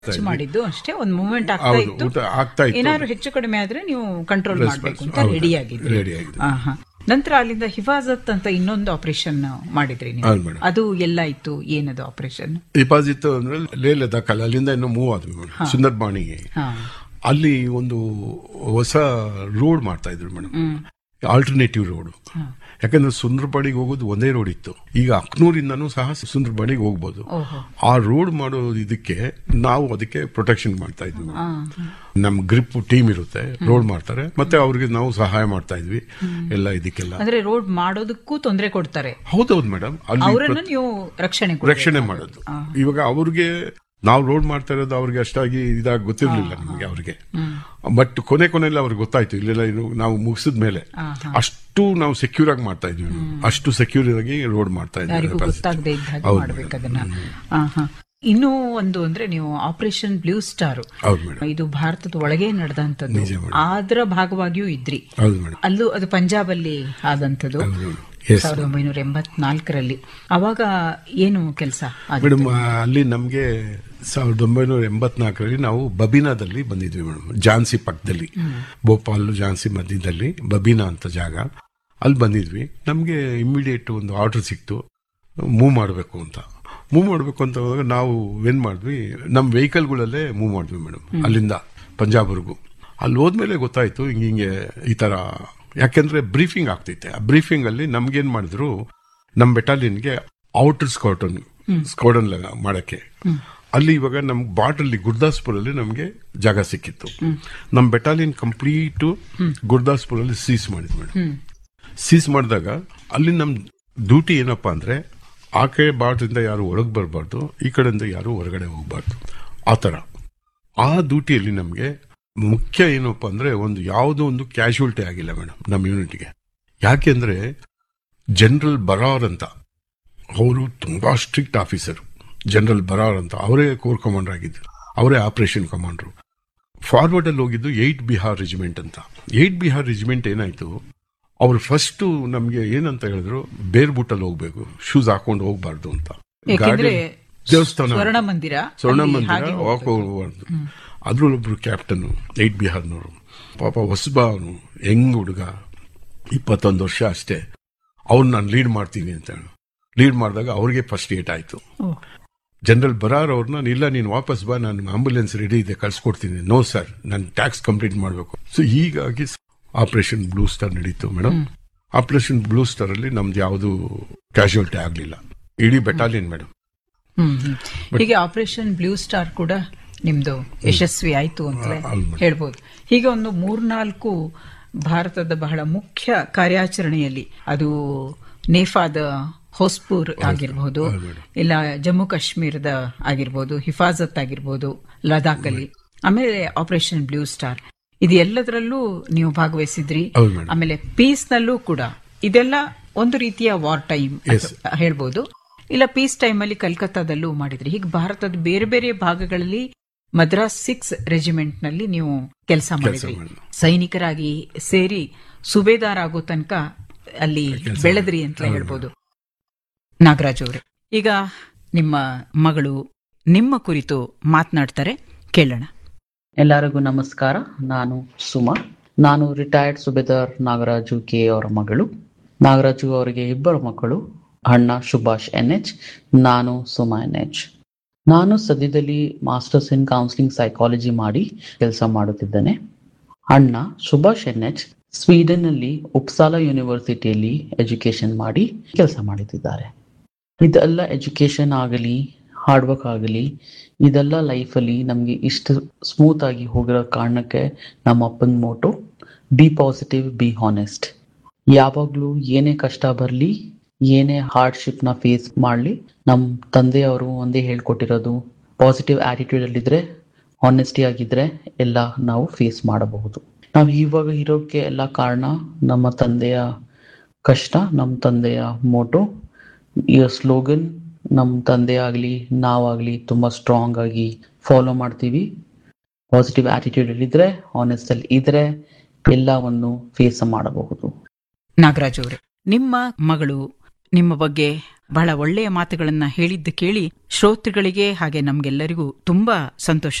ಹೆಚ್ಚು ಮಾಡಿದ್ದು ಅಷ್ಟೇ ಒಂದು ಮೂವ್ಮೆಂಟ್ ಆಗ್ತಾ ಹೌದು ಇತ್ತು ಊಟ ಆಗ್ತಾ ಇತ್ತು ಏನಾದ್ರು ಹೆಚ್ಚು ಕಡಿಮೆ ಆದ್ರೆ ನೀವು ಕಂಟ್ರೋಲ್ ಮಾಡಬೇಕು ಅಂತ ಹೌದು. ರೆಡಿ ಆಗಿದ್ರಿ ರೆಡಿ ಆಗಿದೆ ಆಹಾ. ನಂತರ ಅಲ್ಲಿಂದ ಹಿಫಾಜತ್ ಅಂತ ಇನ್ನೊಂದು ಆಪರೇಷನ್ ಮಾಡಿದ್ರಿ ನೀವು ಹೌದು ಮೇಡಮ್ ಅದು ಎಲ್ಲ ಇತ್ತು ಏನದು ಆಪರೇಷನ್ ಡಿಪಾಸಿಟ್ ಅಂದ್ರೆ ಲೇ ಲದಾಖಲ್ಲಿ ಅಲ್ಲಿಂದ ಇನ್ನು ಮೂವ್ ಆದ್ವಿ ಮೇಡಮ್ ಸುಂದರ್ಬಾಣಿಗೆ ಹಾ ಅಲ್ಲಿ ಒಂದು ಹೊಸ ರೋಡ್ ಮಾಡ್ತಾ ಇದ್ರು ಮೇಡಮ್ ಆಲ್ಟರ್ನೇಟಿವ್ ರೋಡ್ ಯಾಕಂದ್ರೆ ಸುಂದರಬಾಡಿಗೆ ಹೋಗೋದು ಒಂದೇ ರೋಡ್ ಇತ್ತು ಈಗ ಅಕ್ನೂರಿಂದನೂ ಸಹ ಸುಂದರಬಾಡಿಗೆ ಹೋಗ್ಬೋದು ಓಹೋ ಆ ರೋಡ್ ಮಾಡೋ ಇದಕ್ಕೆ ನಾವು ಅದಕ್ಕೆ ಪ್ರೊಟೆಕ್ಷನ್ ಮಾಡ್ತಾ ಇದ್ವಿ madam. ಆ, ನಮ್ ಗ್ರಿಪ್ ಟೀಮ್ ಇರುತ್ತೆ ರೋಡ್ ಮಾಡ್ತಾರೆ ಮತ್ತೆ ಅವ್ರಿಗೆ ನಾವು ಸಹಾಯ ಮಾಡ್ತಾ ಇದ್ವಿ ಎಲ್ಲ ಇದಕ್ಕೆಲ್ಲ ಅಂದ್ರೆ ರೋಡ್ ಮಾಡೋದಕ್ಕೂ ತೊಂದರೆ ಕೊಡ್ತಾರೆ ಹೌದೌದು ಮೇಡಮ್ ಅಲ್ಲಿ ಅವರನ್ನು ನೀವು ರಕ್ಷಣೆ ಕೊಡ್ಬೇಕು. ರಕ್ಷಣೆ ಮಾಡೋದು ಇವಾಗ ಅವ್ರಿಗೆ ನಾವು ರೋಡ್ ಮಾಡ್ತಾ ಇರೋದು ಅವ್ರಿಗೆ ಅಷ್ಟಾಗಿ ಇದಾಗಿ ಗೊತ್ತಿರ್ಲಿಲ್ಲ ನಮಗೆ ಅವ್ರಿಗೆ ಬಟ್ ಕೊನೆ ಕೊನೆಯಲ್ಲಿ ಅವ್ರಿಗೆ ಗೊತ್ತಾಯ್ತು ಇಲ್ಲೆಲ್ಲ ಇದು ನಾವು ಮುಗಿಸಿದ ಮೇಲೆ ಅಷ್ಟು ನಾವು ಸೆಕ್ಯೂರ್ ಆಗಿ ಮಾಡ್ತಾ ಇದ್ವಿ ನಾವು. ಅಷ್ಟು ಸೆಕ್ಯೂರ್ ಆಗಿ ರೋಡ್ ಮಾಡ್ತಾ ಯಾರಿಗೂ ಇದ್ವಿ ಗೊತ್ತಾಗದೆ ಇದ್ದ ಹಾಗೆ ಹೌದು ಮಾಡ್ಬೇಕು ಅದನ್ನ ಆಹಾ. ಇನ್ನೂ ಒಂದು ಅಂದ್ರೆ ನೀವು ಆಪರೇಷನ್ ಬ್ಲೂ ಸ್ಟಾರ್ ಹೌದು ಮೇಡಮ್ ಇದು ಭಾರತದ ಒಳಗೆ ನಡೆದಂತದ್ದು ನಿಜ madam. ಅದರ ಭಾಗವಾಗಿಯೂ ಇದ್ರಿ ಹೌದು ಮೇಡಮ್ ಅಲ್ಲೂ ಅದು ಪಂಜಾಬ್ ಅಲ್ಲಿ ಆದಂತದ್ದು ಎಸ್ ಸಾವಿರದ ಒಂಬೈನೂರ ಎಂಬತ್ನಾಲ್ಕರಲ್ಲಿ ಅವಾಗ ಏನು ಕೆಲಸ ಮೇಡಮ್ ಅಲ್ಲಿ ನಮಗೆ ಸಾವಿರದ ಒಂಬೈನೂರ ಎಂಬತ್ನಾಲ್ಕರಲ್ಲಿ ನಾವು ಬಬೀನಾದಲ್ಲಿ ಬಂದಿದ್ವಿ ಮೇಡಮ್ ಝಾನ್ಸಿ ಪಕ್ಕದಲ್ಲಿ ಭೋಪಾಲ್ ಝಾನ್ಸಿ ಮಧ್ಯದಲ್ಲಿ ಬಬೀನಾ ಅಂತ ಜಾಗ ಅಲ್ಲಿ ಬಂದಿದ್ವಿ ನಮಗೆ ಇಮ್ಮಿಡಿಯೇಟ್ ಒಂದು ಆರ್ಡರ್ ಸಿಕ್ತು ಮೂವ್ ಮಾಡಬೇಕು ಅಂತ ಮೂವ್ ಮಾಡಬೇಕು ಅಂತ ಹೋದಾಗ ನಾವು ಏನ್ ಮಾಡಿದ್ವಿ ನಮ್ಮ ವೆಹಿಕಲ್ಗಳಲ್ಲೇ ಮೂವ್ ಮಾಡಿದ್ವಿ ಮೇಡಮ್ ಅಲ್ಲಿಂದ ಪಂಜಾಬ್ವರೆಗೂ ಅಲ್ಲಿ ಹೋದ್ಮೇಲೆ ಗೊತ್ತಾಯ್ತು ಹಿಂಗೆ ಹಿಂಗೆ ಈ ತರ ಯಾಕೆಂದ್ರೆ ಬ್ರೀಫಿಂಗ್ ಆಗ್ತೈತೆ ಆ ಬ್ರೀಫಿಂಗ್ ಅಲ್ಲಿ ನಮ್ಗೇನ್ ಮಾಡಿದ್ರು ನಮ್ಮ ಬೆಟಾಲಿಯನ್ಗೆ ಔಟರ್ ಸ್ಕಾಟನ್ ಸ್ಕ್ವಾಡನ್ ಮಾಡಕ್ಕೆ ಅಲ್ಲಿ ಇವಾಗ ನಮ್ ಬಾರ್ಡ್ರಲ್ಲಿ ಗುರ್ದಾಸ್ಪುರಲ್ಲಿ ನಮಗೆ ಜಾಗ ಸಿಕ್ಕಿತ್ತು ನಮ್ಮ ಬೆಟಾಲಿಯನ್ ಕಂಪ್ಲೀಟ್ ಗುರ್ದಾಸ್ಪುರಲ್ಲಿ ಸೀಸ್ ಮಾಡಿದ್ವಿ ಮೇಡಮ್ ಸೀಸ್ ಮಾಡಿದಾಗ ಅಲ್ಲಿ ನಮ್ ಡ್ಯೂಟಿ ಏನಪ್ಪಾ ಅಂದ್ರೆ ಆ ಕಡೆ ಬಾರ್ಡ್ರಿಂದ ಯಾರು ಒಳಗೆ ಬರಬಾರ್ದು ಈ ಕಡೆಯಿಂದ ಯಾರು ಹೊರಗಡೆ ಹೋಗ್ಬಾರ್ದು ಆ ಥರ ಆ ಡ್ಯೂಟಿಯಲ್ಲಿ ನಮಗೆ ಮುಖ್ಯ ಏನಪ್ಪಾ ಅಂದ್ರೆ ಒಂದು ಯಾವುದೋ ಒಂದು ಕ್ಯಾಶುವಲ್ಟಿ ಆಗಿಲ್ಲ ಮೇಡಮ್ ನಮ್ಮ ಯೂನಿಟ್ಗೆ ಯಾಕೆಂದ್ರೆ ಜನರಲ್ ಬರಾರ್ ಅಂತ ಅವರು ತುಂಬಾ ಸ್ಟ್ರಿಕ್ಟ್ ಆಫೀಸರ್ ಜನರಲ್ ಬರಾರ್ ಅಂತ ಅವರೇ ಕೋರ್ ಕಮಾಂಡರ್ ಆಗಿದ್ರು ಅವರೇ ಆಪರೇಷನ್ ಕಮಾಂಡರ್ ಫಾರ್ವರ್ಡ್ ಅಲ್ಲಿ ಹೋಗಿದ್ದು ಏಟ್ ಬಿಹಾರ್ ರೆಜಿಮೆಂಟ್ ಅಂತ ಏಟ್ ಬಿಹಾರ್ ರೆಜಿಮೆಂಟ್ ಏನಾಯ್ತು ಅವ್ರು ಫಸ್ಟ್ ನಮ್ಗೆ ಏನಂತ ಹೇಳಿದ್ರು ಬೇರ್ ಬುಟ್ಟಲ್ಲಿ ಹೋಗ್ಬೇಕು ಶೂಸ್ ಹಾಕೊಂಡು ಹೋಗ್ಬಾರ್ದು ಅಂತ ಯಾಕೆಂದ್ರೆ ಗಾಡಿ ದೇವಸ್ಥಾನ ಸ್ವರ್ಣ ಮಂದಿರ ಸ್ವರ್ಣ ಅಲ್ಲಿ ಮಂದಿರ ಹಾಗೆ ವಾಕ್ ಹೋಗ್ಬಾರ್ದು ಅದ್ರಲ್ಲೊಬ್ರು ಕ್ಯಾಪ್ಟನ್ ಏಟ್ ಬಿಹಾರ್ನವರು ಪಾಪ ಹೊಸಬ ಅವನು ಹೆಂಗ್ ಹುಡುಗ ಇಪ್ಪತ್ತೊಂದು ವರ್ಷ ಅಷ್ಟೇ ಅವ್ರು ನಾನು ಲೀಡ್ ಮಾಡ್ತೀನಿ ಅಂತ ಲೀಡ್ ಮಾಡಿದಾಗ ಅವ್ರಿಗೆ ಫಸ್ಟ್ ಏಟ್ ಆಯ್ತು ಓ, ಜನರಲ್ ಬರಾರ್ ಅವ್ರನ್ನ ಇಲ್ಲ ನೀನು ವಾಪಸ್ ಬಾ ನಾನು ಆಂಬುಲೆನ್ಸ್ ರೆಡಿ ಇದೆ ಕಳ್ಸಿಕೊಡ್ತೀನಿ ನೋ ಸರ್ ನಾನು ಟ್ಯಾಕ್ಸ್ ಕಂಪ್ಲೀಟ್ ಮಾಡಬೇಕು ಸೊ ಹೀಗಾಗಿ ಆಪರೇಷನ್ ಬ್ಲೂ ಸ್ಟಾರ್ ನಡೀತು ಮೇಡಮ್ ಆಪರೇಷನ್ ಬ್ಲೂ ಸ್ಟಾರ್ ಅಲ್ಲಿ ನಮ್ದು ಯಾವುದು ಕ್ಯಾಶುಯಾಲಿಟಿ ಆಗಲಿಲ್ಲ ಇಡೀ ಬೆಟಾಲಿಯನ್ ಮೇಡಮ್ ಹ್ಮ್ ಹ್ಮ್. ಹೀಗೆ ಆಪರೇಷನ್ ಬ್ಲೂ ಸ್ಟಾರ್ ಕೂಡ ನಿಮ್ದು ಯಶಸ್ವಿ ಆಯ್ತು ಅಂತಲೇ ಹೌದು madam. ಹೇಳ್ಬೋದು ಹೀಗೆ ಒಂದು ಮೂರ್ನಾಲ್ಕು ಭಾರತದ ಬಹಳ ಮುಖ್ಯ ಕಾರ್ಯಾಚರಣೆಯಲ್ಲಿ ಅದು ನೇಫಾದ ಹೊಸ್ಪೂರ್ ಆಗಿರಬಹುದು ಹೌದು madam. ಇಲ್ಲ ಜಮ್ಮು ಕಾಶ್ಮೀರದ ಆಗಿರ್ಬೋದು ಹಿಫಾಜತ್ ಆಗಿರ್ಬೋದು ಲದಾಖ್ ಅಲ್ಲಿ ಆಮೇಲೆ ಆಪರೇಷನ್ ಬ್ಲೂ ಸ್ಟಾರ್ ಇದು ಎಲ್ಲದರಲ್ಲೂ ನೀವು ಭಾಗವಹಿಸಿದ್ರಿ ಹೌದು ಮೇಡಮ್ ಆಮೇಲೆ ಪೀಸ್ ನಲ್ಲೂ ಕೂಡ ಇದೆಲ್ಲ ಒಂದು ರೀತಿಯ ವಾರ್ ಟೈಮ್ Yes. ಹೇಳ್ಬೋದು ಇಲ್ಲ ಪೀಸ್ ಟೈಮ್ ಅಲ್ಲಿ ಕಲ್ಕತ್ತಾದಲ್ಲೂ ಮಾಡಿದ್ರಿ ಹೀಗೆ ಭಾರತದ ಬೇರೆ ಬೇರೆ ಭಾಗಗಳಲ್ಲಿ ಮದ್ರಾಸ್ ಸಿಕ್ಸ್ ರೆಜಿಮೆಂಟ್ ನಲ್ಲಿ ನೀವು ಕೆಲಸ ಮಾಡಿದ್ರಿ ಮಾಡಿದ್ವಿ. ಸೈನಿಕರಾಗಿ ಸೇರಿ ಸುಬೇದಾರ್ ಆಗೋ ತನಕ ಅಲ್ಲಿ ಬೆಳೆದ್ರಿ ಅಂತ ಹೇಳ್ಬೋದು ನಾಗರಾಜ್ ಅವರೇ ಈಗ ನಿಮ್ಮ ಮಗಳು ನಿಮ್ಮ ಕುರಿತು ಮಾತನಾಡ್ತಾರೆ ಕೇಳೋಣ ಎಲ್ಲರಿಗೂ ನಮಸ್ಕಾರ ನಾನು ಸುಮಾ ನಾನು ರಿಟೈರ್ಡ್ ಸುಬೇದಾರ್ ನಾಗರಾಜು ಕೆ ಅವರ ಮಗಳು ನಾಗರಾಜು ಅವರಿಗೆ ಇಬ್ಬರು ಮಕ್ಕಳು ಅಣ್ಣ ಸುಭಾಷ್ ಎನ್ ಎಚ್ ನಾನು ಸುಮಾ ಎನ್ ಎಚ್ ನಾನು ಸದ್ಯದಲ್ಲಿ ಮಾಸ್ಟರ್ಸ್ ಇನ್ ಕೌನ್ಸಿಲಿಂಗ್ ಸೈಕಾಲಜಿ ಮಾಡಿ ಕೆಲಸ ಮಾಡುತ್ತಿದ್ದೇನೆ ಅಣ್ಣ ಸುಭಾಷ್ ಎನ್ ಎಚ್ ಸ್ವೀಡನ್ ನಲ್ಲಿ ಉಪ್ಸಾಲ ಯೂನಿವರ್ಸಿಟಿಯಲ್ಲಿ ಎಜುಕೇಶನ್ ಮಾಡಿ ಕೆಲಸ ಮಾಡುತ್ತಿದ್ದಾರೆ ಇದೆಲ್ಲ ಎಜುಕೇಶನ್ ಆಗಲಿ ಹಾರ್ಡ್ ವರ್ಕ್ ಆಗಲಿ ಇದೆಲ್ಲ ಲೈಫಲ್ಲಿ ನಮಗೆ ಇಷ್ಟು ಸ್ಮೂತ್ ಆಗಿ ಹೋಗಿರೋ ಕಾರಣಕ್ಕೆ ನಮ್ಮ ಅಪ್ಪನ motto be positive be honest ಯಾವಾಗಲೂ ಏನೇ ಕಷ್ಟ ಬರಲಿ ಏನೇ ಹಾರ್ಡ್ಶಿಪ್ನ ಫೇಸ್ ಮಾಡಲಿ ನಮ್ಮ ತಂದೆಯವರು ಒಂದೇ ಹೇಳ್ಕೊಟ್ಟಿರೋದು ಪಾಸಿಟಿವ್ ಆಟಿಟ್ಯೂಡ್ ಅಲ್ಲಿದ್ರೆ ಹಾನೆಸ್ಟಿ ಆಗಿದ್ರೆ ಎಲ್ಲ ನಾವು ಫೇಸ್ ಮಾಡಬಹುದು ನಾವು ಇವಾಗ ಇರೋಕ್ಕೆ ಎಲ್ಲ ಕಾರಣ ನಮ್ಮ ತಂದೆಯ ಕಷ್ಟ ನಮ್ಮ ತಂದೆಯ ಮೋಟು ಈ ಸ್ಲೋಗನ್ ನಮ್ಮ ತಂದೆ ಆಗಲಿ ನಾವಾಗಲಿ ತುಂಬ ಸ್ಟ್ರಾಂಗ್ ಆಗಿ ಫಾಲೋ ಮಾಡ್ತೀವಿ ಪಾಸಿಟಿವ್ ಆಟಿಟ್ಯೂಡ್ ಇದ್ರೆ ಆನೆಸ್ಟ್ ಅಲ್ಲಿ ಇದ್ರೆ ಎಲ್ಲವನ್ನು ಫೇಸ್ ಮಾಡಬಹುದು ನಾಗರಾಜ್ ಅವರೇ ನಿಮ್ಮ ಮಗಳು ನಿಮ್ಮ ಬಗ್ಗೆ ಬಹಳ ಒಳ್ಳೆಯ ಮಾತುಗಳನ್ನ ಹೇಳಿದ್ದು ಕೇಳಿ ಶ್ರೋತೃಗಳಿಗೆ ಹಾಗೆ ನಮ್ಗೆಲ್ಲರಿಗೂ ತುಂಬಾ ಸಂತೋಷ